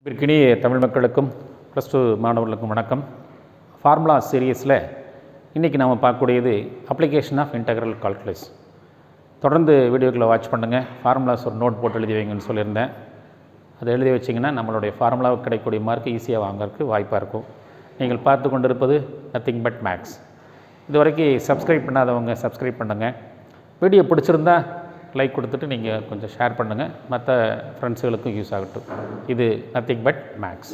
பிற்கினிய தமிழ் மக்களுக்கும் plus two மாணவர்களுக்கும் வணக்கம் ஃபார்முலா சீரியஸில் இன்றைக்கி நாம் பார்க்கக்கூடியது அப்ளிகேஷன் ஆஃப் இன்டெக்ரல் கால்குலஸ் தொடர்ந்து வீடியோக்களை வாட்ச் பண்ணுங்கள் ஃபார்முலாஸ் ஒரு நோட் போட்டு எழுதி வைங்கன்னு சொல்லியிருந்தேன் அதை எழுதி வச்சிங்கன்னா நம்மளுடைய ஃபார்முலாவுக்கு கிடைக்கக்கூடிய மார்க் ஈஸியாக வாங்குறதுக்கு வாய்ப்பாக இருக்கும் நீங்கள் பார்த்து கொண்டிருப்பது நத்திங் பட் மேக்ஸ் இது வரைக்கும் சப்ஸ்கிரைப் பண்ணாதவங்க சப்ஸ்கிரைப் பண்ணுங்கள் வீடியோ பிடிச்சிருந்தா லைக் கொடுத்துட்டு நீங்கள் கொஞ்சம் ஷேர் பண்ணுங்கள் மற்ற ஃப்ரெண்ட்ஸுகளுக்கும் யூஸ் ஆகட்டும் இது nothing but maths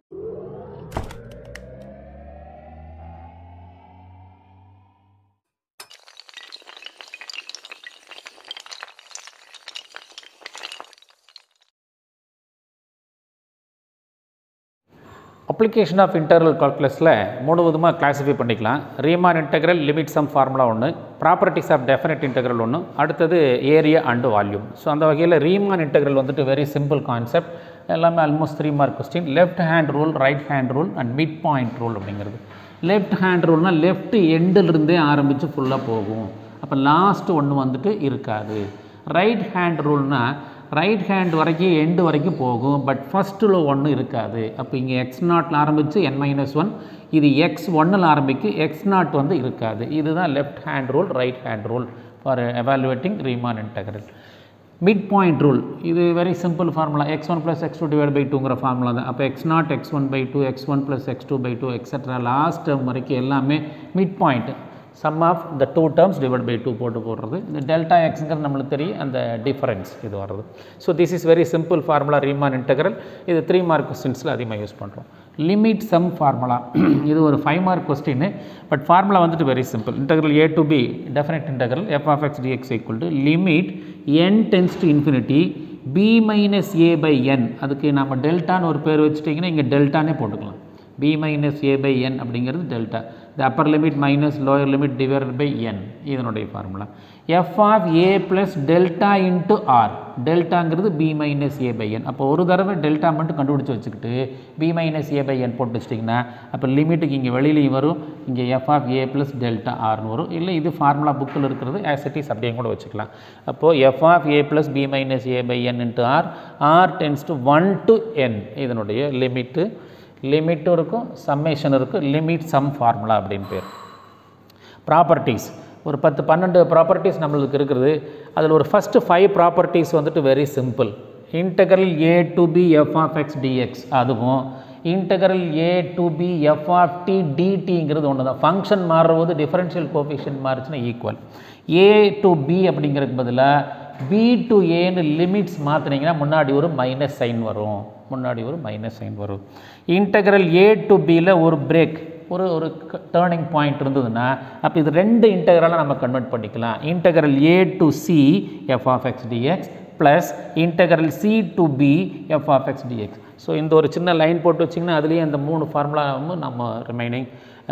application of internal கால்குலஸில் மூணு விதமாக கிளாஸிஃபை பண்ணிக்கலாம் Riemann integral limit sum formula ஒன்று ப்ராப்பர்ட்டிஸ் ஆஃப் டெஃபினட் இன்டெக்ரல் ஒன்று அடுத்தது ஏரியா அண்டு வால்யூம் ஸோ அந்த வகையில் ரீமான் இன்டெக்ரல் வந்துட்டு வெரி சிம்பிள் கான்செப்ட் எல்லாமே almost three mark question left hand rule right hand rule and mid point rule அப்படிங்கிறது left hand ரூல்னால் left எண்டிலிருந்தே ஆரம்பித்து ஃபுல்லாக போகும் அப்போ லாஸ்ட் ஒன்று வந்துட்டு இருக்காது ரைட் ஹேண்ட் ரூல்னால் ரைட் ஹேண்ட் வரைக்கும் எண்டு வரைக்கும் போகும் பட் ஃபஸ்ட்டில் ஒன்று இருக்காது அப்போ இங்கே எக்ஸ் நாட்டில் ஆரம்பித்து என் மைனஸ் ஒன் இது எக்ஸ் ஒன்னில் ஆரம்பிக்கும் எக்ஸ் நாட் வந்து இருக்காது இதுதான் left hand rule right hand rule for evaluating Riemann integral mid point rule இது very simple formula x one plus x two divide by டூங்கிற ஃபார்முலா தான் அப்போ x naught x one by two x one plus x two by two extra last term வரைக்கும் எல்லாமே mid point sum of the two terms divide by two போட்டு போடுறது இந்த delta எக்ஸுங்கிறது நம்மளுக்கு தெரியும் அந்த டிஃபரன்ஸ் இது வர்றது so this is very simple formula Riemann integral இது த்ரீ மார்க் கொஸ்டின்ஸில் அதிகமாக யூஸ் பண்ணுறோம் லிமிட் சம் ஃபார்முலா இது ஒரு five mark question but formula வந்துட்டு very simple integral a to b definite integral f of x dx equal to limit n tends to infinity b minus a by n அதுக்கு நம்ம டெல்டான்னு ஒரு பேர் வச்சுட்டிங்கன்னா இங்கே டெல்டானே போட்டுக்கலாம் b minus a by n அப்படிங்கிறது delta the upper limit minus lower limit divided by n இதனுடைய formula f of a plus delta into r டெல்டாங்கிறது b minus a by n அப்போ ஒரு தடவை டெல்டா மட்டும் கண்டுபிடிச்சி வச்சுக்கிட்டு b minus a by n போட்டு வச்சிட்டிங்கன்னா அப்போ லிமிட்டுக்கு இங்கே வெளியிலையும் வரும் இங்கே f of a plus delta rனு வரும் இல்லை இது ஃபார்முலா புக்கில் இருக்கிறது as it is அப்படியே கூட வச்சுக்கலாம் அப்போது f of a plus b minus a by n into r r tends to 1 to n இதனுடைய லிமிட்டு லிமிட்டும் இருக்கும் சம்மேஷன் இருக்கும் லிமிட் சம் ஃபார்முலா அப்படின்னு பேர் ப்ராப்பர்ட்டிஸ் ஒரு பத்து பன்னெண்டு ப்ராப்பர்ட்டிஸ் நம்மளுக்கு இருக்குது அதில் ஒரு ஃபஸ்ட்டு ஃபைவ் ப்ராப்பர்ட்டிஸ் வந்துட்டு very simple integral a to b f of x dx அதுவும் integral a to b f of t டிடிங்கிறது ஒன்று தான் ஃபங்க்ஷன் மாறும்போது டிஃபரன்ஷியல் கோஃபிஷியன் மாறுச்சுன்னா ஈக்குவல் ஏ டு பி அப்படிங்கிறதுக்கு பதிலாக பி டு ஏன்னு லிமிட்ஸ் மாற்றினீங்கன்னா முன்னாடி ஒரு மைனஸ் சைன் வரும் முன்னாடி ஒரு மைனஸ் சைன் வரும் இன்டகரல் ஏ டு பியில் ஒரு பிரேக் ஒரு ஒரு டேர்னிங் பாயிண்ட் இருந்ததுன்னா அப்போ இது ரெண்டு இன்டகரலாக நம்ம கன்வெர்ட் பண்ணிக்கலாம் integral a to c f of x dx plus integral c to b f of x dx so இந்த ஒரு சின்ன லைன் போட்டு வச்சிங்கன்னா அதுலேயே அந்த மூணு ஃபார்முலாவும் நம்ம ரிமைனிங்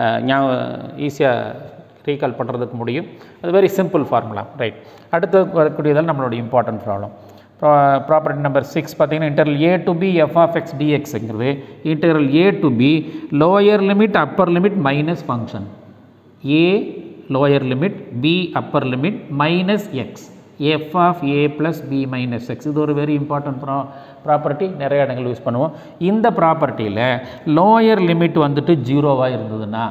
ஞாபகம் ஈஸியாக ரீகால் பண்ணுறதுக்கு முடியும் அது வெரி சிம்பிள் ஃபார்முலா ரைட் அடுத்து வரக்கூடியதால் நம்மளுடைய important problem property number six பார்த்தீங்கன்னா interval a to b f of x டிஎக்ஸுங்கிறது interval a to b lower limit upper limit minus function a lower limit b upper limit minus x f of a plus b minus x இது ஒரு very important ப்ரா property நிறைய இடங்கள் use பண்ணுவோம் இந்த ப்ராப்பர்ட்டியில் lower limit வந்துட்டு ஜீரோவாக இருந்ததுன்னா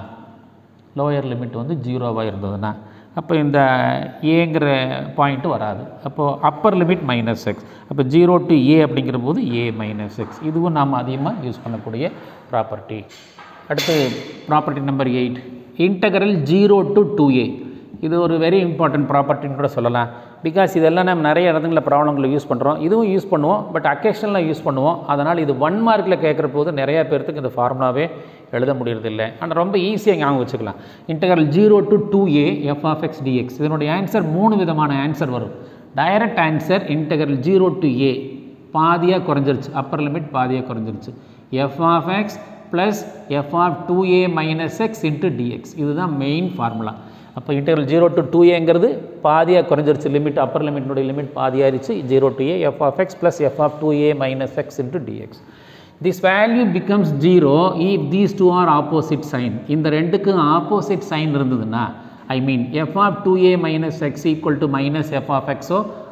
லோயர் லிமிட் வந்து ஜீரோவாக இருந்ததுன்னா அப்போ இந்த ஏங்கிற பாயிண்ட்டு வராது அப்போது அப்பர் லிமிட் மைனஸ் எக்ஸ் அப்போ ஜீரோ டு ஏ அப்படிங்கிற போது ஏ மைனஸ் எக்ஸ் இதுவும் நாம் அதிகமாக யூஸ் பண்ணக்கூடிய ப்ராப்பர்ட்டி அடுத்து property number eight integral zero to two a இது ஒரு வெரி இம்பார்ட்டன்ட் ப்ராப்பர்ட்டின்னு கூட சொல்லலாம் பிகாஸ் இதெல்லாம் நம்ம நிறைய இடங்களில் ப்ராப்ளங்களை யூஸ் பண்ணுறோம் இதுவும் யூஸ் பண்ணுவோம் பட் அக்கேஷனலாக யூஸ் பண்ணுவோம் அதனால் இது ஒன் மார்க்கில் கேட்குற போது நிறைய பேர்த்துக்கு இந்த ஃபார்முலாவே எழுத முடியறதில்லை ஆனால் ரொம்ப ஈஸியாக ஞாபகம் வச்சுக்கலாம் integral zero to two a f of x dx இதனுடைய ஆன்சர் மூணு விதமான ஆன்சர் வரும் direct answer integral zero to a பாதியாக குறைஞ்சிருச்சு அப்பர் லிமிட் பாதியாக குறைஞ்சிருச்சு f of x plus f of two a minus x into dx இதுதான் main formula அப்போ இன்டர்வல் ஜீரோ டு டூ ஏங்கிறது பாதியாக குறைஞ்சிருச்சு லிமிட் அப்பர் லிமிட்னுடைய லிமிட் பாதியாயிருச்சு zero to a f of x plus f of two a minus x into dx this value becomes zero if these two are opposite sign இந்த ரெண்டுக்கும் opposite sign இருந்ததுன்னா I mean f of two a minus x equal to minus f of எக்ஸோ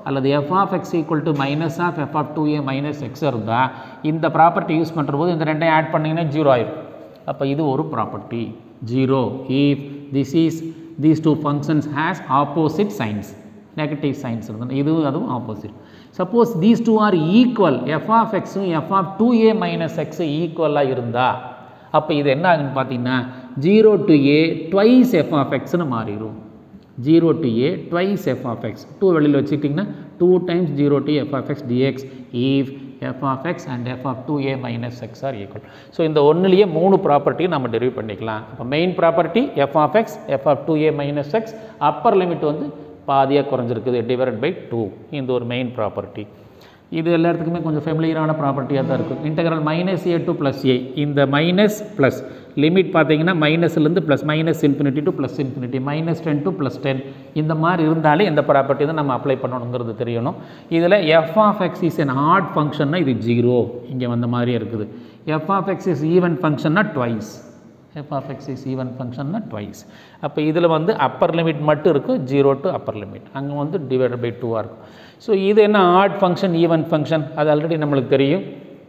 அல்லது f of x equal to minus of f of two a minus x இருந்தால் இந்த property use பண்ணுற போது இந்த ரெண்டையும் ஆட் பண்ணிங்கன்னா ஜீரோ ஆயிடும் அப்போ இது ஒரு property zero if this is these two functions has opposite signs negative signs இருந்தது இதுவும் அதுவும் opposite suppose these two are equal f of எக்ஸும் f of two a minus x ஈக்குவலாக இருந்தால் அப்போ இது என்ன ஆகுன்னு பார்த்தீங்கன்னா zero to a twice f of எக்ஸ்னு மாறிடும் zero to a twice f of x two வெளியில் வச்சுக்கிட்டிங்கன்னா two times zero to f of x dx ஈவ் F of x and f of two a minus x are equal so இந்த ஒன்றுலேயே மூணு ப்ராப்பர்ட்டியும் நம்ம டெரிவ் பண்ணிக்கலாம் இப்போ main property f of x f of two a minus x upper limit வந்து பாதியாக குறைஞ்சிருக்குது டிவைட் பை டூ இந்த ஒரு மெயின் ப்ராப்பர்ட்டி இது எல்லாத்துக்குமே கொஞ்சம் ஃபெமிலியரான ப்ராப்பர்ட்டியாக தான் இருக்கும் integral minus a to plus a இந்த மைனஸ் ப்ளஸ் லிமிட் பார்த்தீங்கன்னா மைனஸ்லேருந்து plus minus infinity to plus infinity minus ten to plus ten இந்த மாதிரி இருந்தாலே இந்த ப்ராப்பர்ட்டி தான் நம்ம அப்ளை பண்ணணுங்கிறது தெரியணும் இதில் f of x is an odd ஃபங்க்ஷன்னா இது ஜீரோ இங்கே வந்த மாதிரியே இருக்குது f of x is even ஃபங்க்ஷன்னா twice f of x is even ஃபங்க்ஷன்னா ட்வைஸ் அப்போ இதில் வந்து அப்பர் லிமிட் மட்டும் இருக்கும் ஜீரோ டு அப்பர் லிமிட் அங்கே வந்து டிவைட் பை டூவாக இருக்கும் ஸோ இது என்ன ஆட் ஃபங்க்ஷன் ஈவன் ஃபங்க்ஷன் அது ஆல்ரெடி நம்மளுக்கு தெரியும்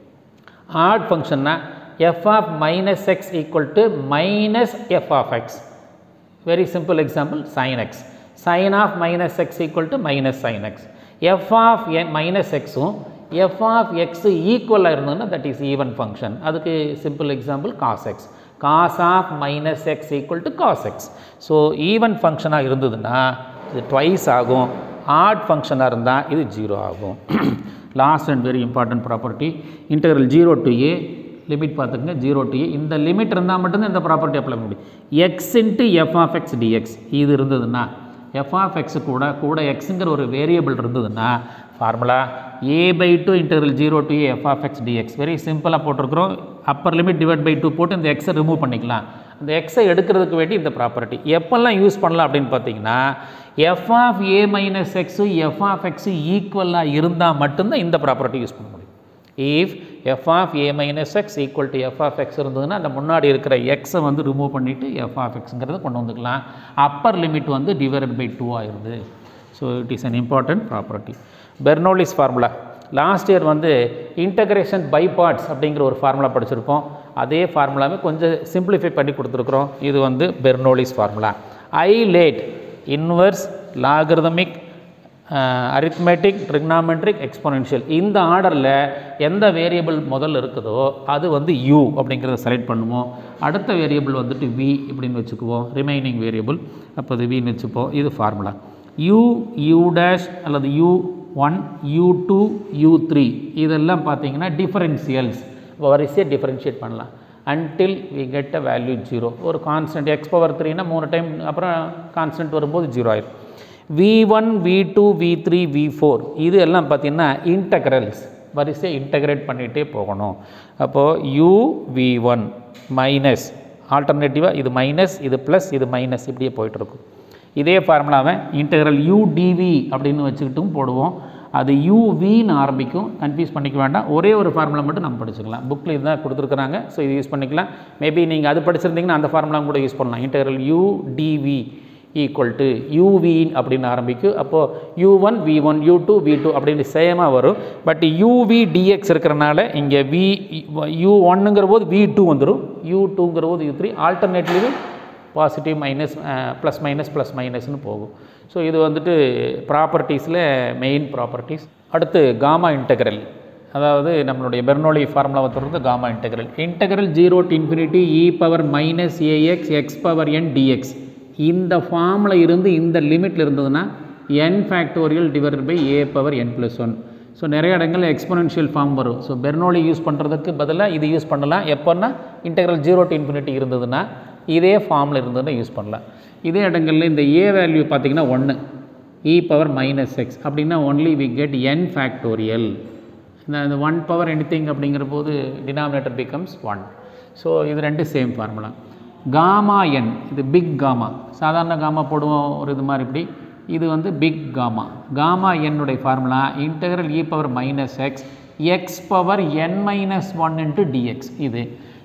ஆட் ஃபங்க்ஷன்னா f of minus x equal to minus f of x very simple example sine x sine of minus x equal to minus sine x f of minus எக்ஸும் f of x ஈக்குவலாக இருந்ததுன்னா that is even function அதுக்கு simple example cos x cos of minus x equal to cos x so even ஃபங்க்ஷனாக இருந்ததுன்னா இது twice ஆகும் add ஃபங்க்ஷனாக இருந்தால் இது ஜீரோ ஆகும் last and very important property integral zero to a limit பார்த்துக்கங்க ஜீரோ டு ஏ இந்த லிமிட் இருந்தால் மட்டும்தான் இந்த ப்ராப்பர்ட்டி அப்ளை பண்ண முடியும் x into f of x dx இது இருந்ததுன்னா எஃப் ஆஃப் எக்ஸ் கூட கூட எக்ஸுங்கிற ஒரு வேரியபிள் இருந்ததுன்னா formula a by two integral zero to a f of x dx very சிம்பிளாக போட்டிருக்கிறோம் upper limit divide by two போட்டு இந்த எக்ஸை ரிமூவ் பண்ணிக்கலாம் அந்த எக்ஸை எடுக்கிறதுக்கு வேண்டி இந்த ப்ராப்பர்ட்டி எப்பெல்லாம் யூஸ் பண்ணலாம் அப்படின்னு பார்த்தீங்கன்னா f of a minus x f of x ஈக்குவலாக இருந்தால் மட்டும்தான் இந்த ப்ராப்பர்ட்டி யூஸ் பண்ண முடியும் if f of a minus x equal to f of x இருந்ததுன்னா அந்த முன்னாடி இருக்கிற எக்ஸை வந்து ரிமூவ் பண்ணிவிட்டு எஃப் ஆஃப் எக்ஸுங்கிறத கொண்டு வந்துக்கலாம் அப்பர் லிமிட் வந்து டிவைட் பை டூ ஆயிடுது so it is an important property Bernoulli's formula last year வந்து இன்டகிரேஷன் பை பார்ட்ஸ் அப்படிங்கிற ஒரு ஃபார்முலா படிச்சிருப்போம் அதே ஃபார்முலாவே கொஞ்சம் சிம்பிளிஃபை பண்ணி கொடுத்துருக்குறோம் இது வந்து Bernoulli's formula ILATE inverse logarithmic arithmetic trigonometric exponential இந்த ஆர்டரில் எந்த வேரியபிள் முதல்ல இருக்குதோ அது வந்து u அப்படிங்கிறத செலக்ட் பண்ணுவோம் அடுத்த வேரியபிள் வந்துட்டு v இப்படின்னு வச்சுக்குவோம் ரிமைனிங் வேரியபிள் அப்போ அது வின்னு வச்சுப்போம் இது ஃபார்முலா u u டேஷ் அல்லது u one u two u three இதெல்லாம் பார்த்தீங்கன்னா டிஃபரன்ஷியல்ஸ் இப்போ வரிசையாக டிஃபரன்ஷியேட் பண்ணலாம் until we get a value zero ஒரு கான்ஸ்டன்ட் எக்ஸ் பவர் த்ரீனா மூணு டைம் அப்புறம் கான்ஸ்டன்ட் வரும்போது ஜீரோ ஆயிடும் v one v two v three v four இது எல்லாம் பார்த்தீங்கன்னா இன்டகிரல்ஸ் வரிசையை இன்டகிரேட் பண்ணிகிட்டே போகணும் அப்போது யூ வி ஒன் மைனஸ் ஆல்டர்னேட்டிவாக இது மைனஸ் இது ப்ளஸ் இது மைனஸ் இப்படியே போயிட்டுருக்கும் இதே ஃபார்முலாவை இன்டகிரல் யூ டிவி அப்படின்னு வச்சுக்கிட்டும் போடுவோம் அது யூவின்னு ஆரம்பிக்கும் கன்ஃபியூஸ் பண்ணிக்க வேண்டாம் ஒரே ஒரு ஃபார்முலா மட்டும் நம்ம படிச்சுக்கலாம் புக்கில் இதுதான் கொடுத்துருக்குறாங்க ஸோ இது யூஸ் பண்ணிக்கலாம் மேபி நீங்கள் அது படிச்சிருந்தீங்கன்னா அந்த ஃபார்முலா கூட யூஸ் பண்ணலாம் integral u dv equal to uv அப்படின்னு ஆரம்பிக்கும் அப்போது u one v one u two v two அப்படின்னு சேமாக வரும் பட் யூவி டிஎக்ஸ் இருக்கிறனால இங்கே வி யூ ஒன்னுங்கிற போது வி டூ வந்துடும் யூ டூங்கிற போது u three alternately positive minus plus minus plus மைனஸ்னு போகும் ஸோ இது வந்துட்டு ப்ராப்பர்ட்டிஸில் மெயின் ப்ராப்பர்ட்டிஸ் அடுத்து காமா இன்டெக்ரல் அதாவது நம்மளுடைய பெர்னோலி ஃபார்முலா வந்துடுறது gamma integral integral zero to infinity e power minus ax x power n dx இந்த ஃபார்மில் இருந்து இந்த லிமிட்டில் இருந்ததுன்னா n factorial divided by a power n plus one so நிறைய இடங்களில் எக்ஸ்பொனென்ஷியல் ஃபார்ம் வரும் ஸோ பெர்னோலி யூஸ் பண்ணுறதுக்கு பதிலாக இது யூஸ் பண்ணலாம் எப்போன்னா இன்டெக்ரல் ஜீரோ டு இன்ஃபினிட்டி இருந்ததுன்னா இதே ஃபார்மில் இருந்ததுன்னா யூஸ் பண்ணலாம் இதே இடங்களில் இந்த ஏ வேல்யூ பார்த்திங்கன்னா ஒன்று இ பவர் மைனஸ் எக்ஸ் அப்படின்னா only we get n factorial இந்த ஒன் பவர் எனி திங் அப்படிங்கிற போது டினாமினேட்டர் பிகம்ஸ் ஒன் ஸோ இது ரெண்டு சேம் ஃபார்முலா காமா என் இது பிக் காமா சாதாரண காமா போடுவோம் ஒரு இது மாதிரி இப்படி இது வந்து பிக் காமா காமா என்னுடைய formula integral e power minus x x power n minus one into dx இது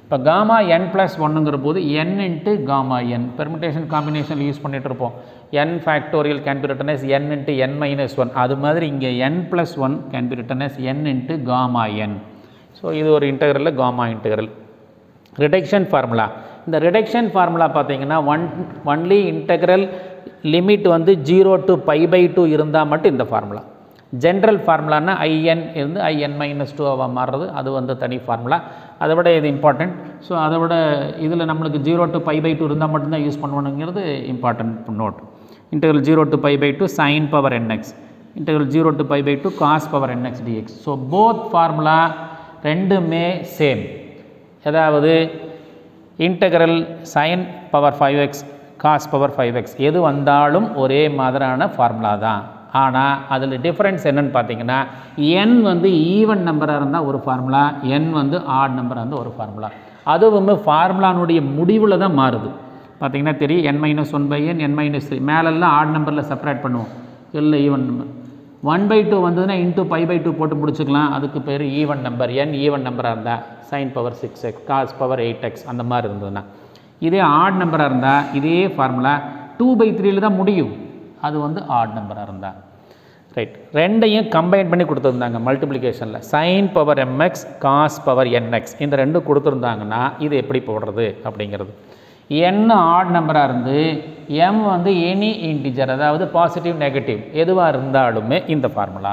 இப்போ காமா என் ப்ளஸ் ஒன்றுங்கிற போது n into gamma n permutation combination use பண்ணிட்டு இருப்போம் n factorial can be written as n into n minus one அது மாதிரி இங்கே n plus one can be written as n into gamma n so இது ஒரு இன்டகரலில் காமா இன்டகரல் ரிடக்ஷன் ஃபார்முலா இந்த reduction formula பார்த்தீங்கன்னா ஒன் ஒன்லி இன்டகரல் லிமிட் வந்து zero to pi by two இருந்தால் மட்டும் இந்த ஃபார்முலா ஜென்ரல் ஃபார்முலானா ஐஎன் இருந்து ஐஎன் மைனஸ் டூவாக மாறுறது அது வந்து தனி ஃபார்முலா அதை விட இது இம்பார்ட்டண்ட் ஸோ அதை விட இதில் நம்மளுக்கு zero to pi by two இருந்தால் மட்டும்தான் யூஸ் பண்ணுவோங்கிறது important note integral zero to pi by two sin power nx integral zero to pi by two cos power nx dx so both formula ரெண்டுமே same அதாவது integral sin power five x cos power five x எது வந்தாலும் ஒரே மாதிரியான formula தான் ஆனால் அதில் difference என்னன்னு பார்த்தீங்கன்னா n வந்து ஈவன் நம்பராக இருந்தால் ஒரு ஃபார்முலா n வந்து ஆட் நம்பராக இருந்தால் ஒரு ஃபார்முலா அதுவும் ஃபார்முலானுடைய முடிவில் தான் மாறுது பார்த்தீங்கன்னா தெரியும் n minus one by n n minus three மேலெல்லாம் ஆட் நம்பரில் செப்பரேட் பண்ணுவோம் இல்லை even number one by two வந்ததுன்னா இன்ட்டு பை பை டூ போட்டு முடிச்சுக்கலாம் அதுக்கு பேர் ஈவன் நம்பர் n ஈவன் நம்பராக இருந்தால் sin power six x cos power eight x அந்த மாதிரி இருந்ததுன்னா இதே ஆட் நம்பராக இருந்தால் இதே ஃபார்முலா டூ பை த்ரீல தான் முடியும் அது வந்து ஆட் நம்பராக இருந்தால் ரைட் ரெண்டையும் கம்பைன் பண்ணி கொடுத்துருந்தாங்க மல்டிப்ளிகேஷனில் sin power mx cos power nx இந்த ரெண்டும் கொடுத்துருந்தாங்கன்னா இது எப்படி போடுறது அப்படிங்கிறது n ஆட் நம்பராக இருந்து m வந்து எனி இன்டிஜர் அதாவது பாசிட்டிவ் நெகட்டிவ் எதுவாக இருந்தாலுமே இந்த formula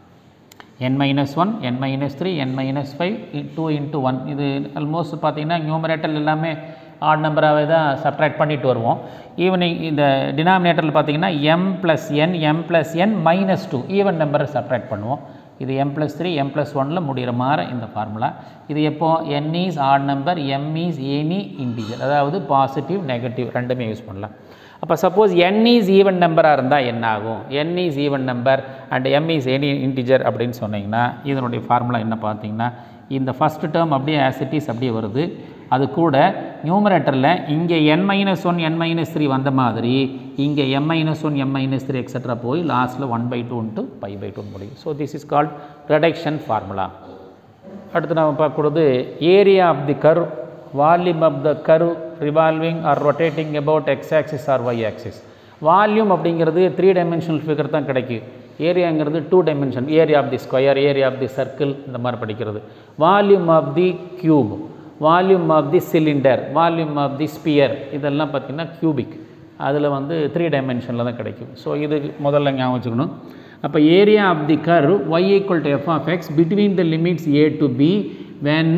n minus one n minus three n minus five two into one இது ஆல்மோஸ்ட் பார்த்தீங்கன்னா நியூமரேட்டர் எல்லாமே ஆட் நம்பராகவே தான் சப்ட்ராக்ட் பண்ணிட்டு வருவோம் ஈவனிங் இந்த டினாமினேட்டரில் பார்த்தீங்கன்னா m plus n m plus n minus two even நம்பரை சப்ட்ராக்ட் பண்ணுவோம் இது m plus three m plus ஒனில் முடிகிற மாதிரி இந்த ஃபார்முலா இது எப்போ n is odd number M is any integer அதாவது பாசிட்டிவ் நெகட்டிவ் ரெண்டுமே யூஸ் பண்ணலாம் அப்போ சப்போஸ் என் இஸ் ஈவன் நம்பராக இருந்தால் என்ன ஆகும் n is even number and m is any integer அப்படின்னு சொன்னீங்கன்னா இதனுடைய ஃபார்முலா என்ன பார்த்தீங்கன்னா இந்த ஃபஸ்ட் டேர்ம் அப்படியே ஆசிட்டிஸ் அப்படியே வருது அது கூட நியூமரேட்டரில் இங்கே n minus one n minus three வந்த மாதிரி இங்கே m minus one m minus three extra போய் லாஸ்ட்டில் one by two into pi by two முடியும் so this is called reduction formula அடுத்து நம்ம பார்க்கறது area of the curve volume of the curve revolving or rotating about x axis or y axis volume அப்படிங்கிறது three dimensional figure தான் கிடைக்கும் ஏரியாங்கிறது two dimension area of the square area of the circle இந்த மாதிரி படிக்கிறது volume of the cube volume of the cylinder volume of the sphere இதெல்லாம் பார்த்திங்கன்னா cubic அதில் வந்து த்ரீ டைமென்ஷனில் தான் கிடைக்கும் ஸோ இது முதல்ல ஞாபகம் வச்சுக்கணும் அப்போ area of the curve y equal to f of x between the limits a to b when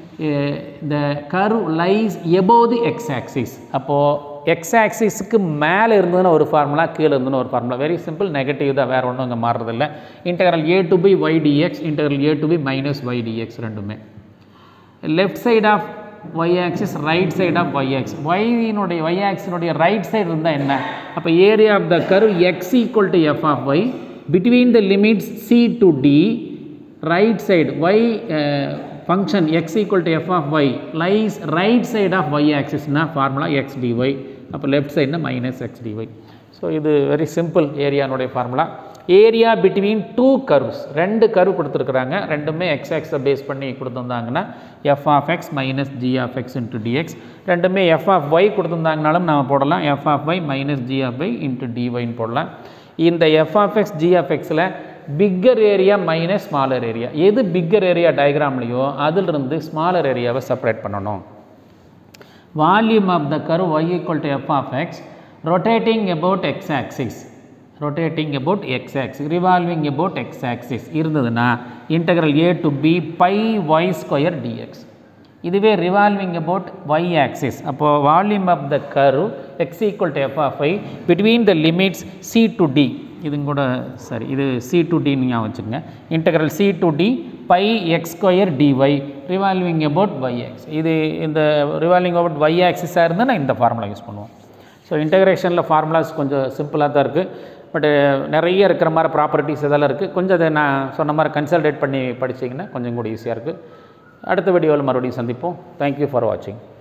the curve lies above the x axis அப்போது எக்ஸ் ஆக்சிஸுக்கு மேலே இருந்ததுன்னா ஒரு ஃபார்முலா கீழே இருந்ததுன்னு ஒரு ஃபார்முலா வெரி சிம்பிள் நெகட்டிவ் தான் வேறு ஒன்றும் இங்கே மாறுறதில்ல integral a to b y dx integral a to b minus y dx ரெண்டுமே left side of y axis right side of y axis ஒய்னுடைய ஒய் ஆக்சினுடைய ரைட் சைடு இருந்தால் என்ன அப்போ area of the curve x equal to f of y between the limits c to d right side y function x equal to f of y lies right side of y ஆக்சிஸ்னா formula X dy அப்போ left சைடுனா minus x dy so இது very simple ஏரியானுடைய formula area between two curves ரெண்டு curve கொடுத்துருக்குறாங்க ரெண்டுமே x எக்ஸை base பண்ணி கொடுத்துருந்தாங்கன்னா f of x minus g of x into dx ரெண்டுமே எஃப் ஆஃப் ஒய் கொடுத்துருந்தாங்கனாலும் நம்ம போடலாம் f of y minus g of y into டிஒய்ன்னு போடலாம் இந்த f of x g of எக்ஸில் bigger area minus smaller area எது பிக்கர் ஏரியா டயக்ராம்லையோ அதிலிருந்து ஸ்மாலர் ஏரியாவை செப்பரேட் பண்ணணும் volume of the curve y equal to f of x rotating about x axis rotating about x axis revolving about x axis இருந்ததுன்னா integral a to b pi y square dx இதுவே revolving about y axis அப்போது volume of the curve x equal to f of y between the limits c to d இதுங்க கூட சரி இது c to டின்னு ஞாபகம் வச்சுக்கோங்க integral c to D by x square dy revolving about y axis இது இந்த ரிவால்விங் அபவுட் ஒய் ஆக்சிஸாக இருந்தால் நான் இந்த ஃபார்முலா யூஸ் பண்ணுவோம் ஸோ இன்டகிரேஷனில் ஃபார்முலாஸ் கொஞ்சம் சிம்பிளாக தான் இருக்குது பட்டு நிறைய இருக்கிற மாதிரி ப்ராப்பர்ட்டிஸ் இதெல்லாம் இருக்குது கொஞ்சம் அதை நான் சொன்ன மாதிரி கன்சல்டேட் பண்ணி படிச்சிங்கன்னா கொஞ்சம் கூட ஈஸியாக இருக்குது அடுத்த வீடியோவில் மறுபடியும் சந்திப்போம் தேங்க்யூ ஃபார் வாட்சிங்